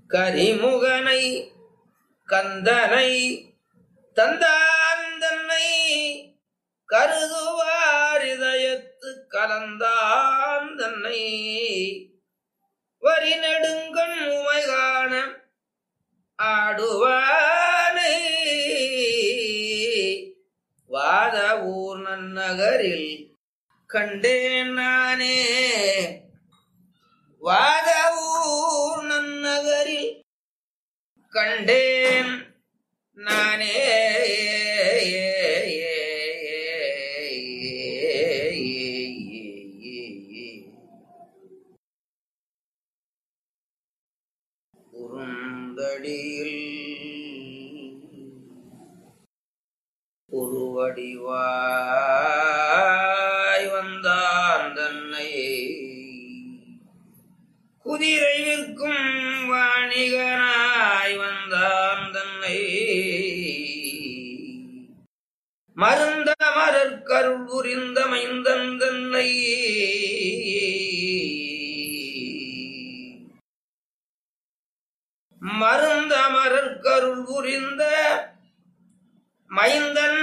கரிமுகனை கந்தனை தந்தான் தன்னை கருதுவார் இதயத்து கலந்தான் தன்னை வரி நெடுங்கண் உமை காண ஆடுவானை வாத ஊர் நன்னகரில் கண்டேன் நானே வாத ஊர் நன்னகரில் கண்டேன் நானே குறுந்தடியில் உருவடிவாய் வந்தான் தன்னை குதிரை விற்கும் வாணிகனாய் வந்தான் தன்னை மருந்த மரற்கருள் புரிந்த மைந்தன் தன்னை மருந்த மரற்கருள் புரிந்த மைந்தன்